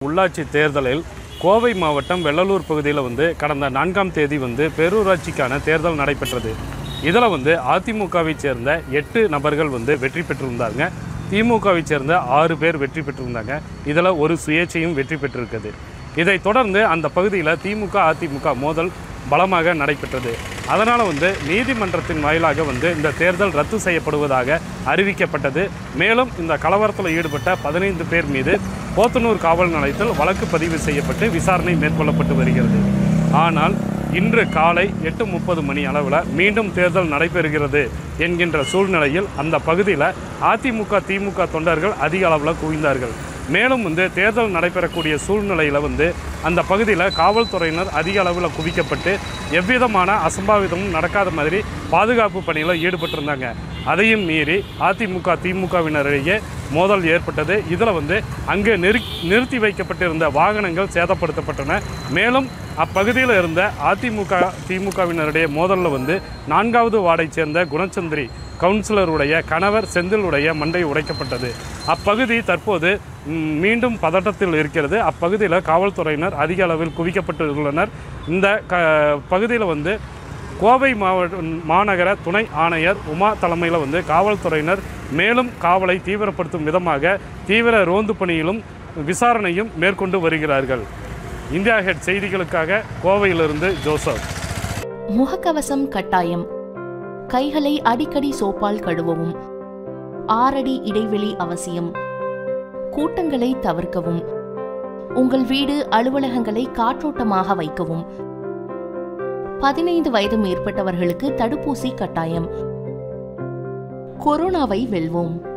உள்ளாட்சி தேர்தலில் கோவை மாவட்டம் வெள்ளலூர் பகுதியில் வந்து கடந்த நான்காம் தேதி வந்து பேரூராட்சிக்கான தேர்தல் நடைபெற்றது இதில் வந்து அதிமுகவை சேர்ந்த எட்டு நபர்கள் வந்து வெற்றி பெற்றிருந்தாங்க திமுகவை சேர்ந்த ஆறு பேர் வெற்றி பெற்றிருந்தாங்க இதில் ஒரு சுயேட்சையும் வெற்றி பெற்றிருக்குது இதைத் தொடர்ந்து அந்த பகுதியில் திமுக அதிமுக மோதல் பலமாக நடைபெற்றது அதனால் வந்து நீதிமன்றத்தின் வாயிலாக வந்து இந்த தேர்தல் ரத்து செய்யப்படுவதாக அறிவிக்கப்பட்டது மேலும் இந்த கலவரத்தில் ஈடுபட்ட பதினைந்து பேர் மீது போத்தனூர் காவல் நிலையத்தில் வழக்கு பதிவு செய்யப்பட்டு விசாரணை மேற்கொள்ளப்பட்டு வருகிறது ஆனால் இன்று காலை எட்டு முப்பது மணி அளவில் மீண்டும் தேர்தல் நடைபெறுகிறது என்கின்ற சூழ்நிலையில் அந்த பகுதியில் அதிமுக திமுக தொண்டர்கள் அதிக அளவில் குவிந்தார்கள் மேலும் வந்து தேர்தல் நடைபெறக்கூடிய சூழ்நிலையில் வந்து அந்த பகுதியில் காவல்துறையினர் அதிக அளவில் குவிக்கப்பட்டு எவ்விதமான அசம்பாவிதமும் நடக்காத மாதிரி பாதுகாப்பு பணியில் ஈடுபட்டிருந்தாங்க அதையும் மீறி அதிமுக திமுகவினரிடையே மோதல் ஏற்பட்டது இதில் வந்து அங்கே நிறு நிறுத்தி வைக்கப்பட்டிருந்த வாகனங்கள் சேதப்படுத்தப்பட்டன மேலும் அப்பகுதியில் இருந்த அதிமுக திமுகவினருடைய மோதலில் வந்து நான்காவது வார்டைச் சேர்ந்த குணச்சந்திரி கவுன்சிலருடைய கணவர் செந்திலுடைய மண்டை உடைக்கப்பட்டது அப்பகுதி தற்போது ம், மீண்டும் பதட்டத்தில் இருக்கிறது அப்பகுதியில் காவல்துறையினர் அதிக அளவில் குவிக்கப்பட்டுள்ளனர் இந்த க பகுதியில் வந்து கோவை மாவட்ட மாநகர துணை ஆணையர் உமா தலைமையில் வந்து காவல்துறையினர் மேலும் காவலை தீவிரப்படுத்தும் விதமாக தீவிர ரோந்து பணியிலும் விசாரணையும் மேற்கொண்டு வருகிறார்கள் இந்தியா ஹெட் செய்திகளுக்காக கோவையிலிருந்து ஜோசப் முகக்கவசம் கட்டாயம் கைகளை அடிக்கடி சோப்பால் கழுவவும் ஆறடி இடைவெளி அவசியம் கூட்டங்களை தவிர்க்கவும் உங்கள் வீடு அலுவலகங்களை காற்றோட்டமாக வைக்கவும் பதினைந்து வயது மேற்பட்டவர்களுக்கு தடுப்பூசி கட்டாயம் கொரோனாவை வெல்வோம்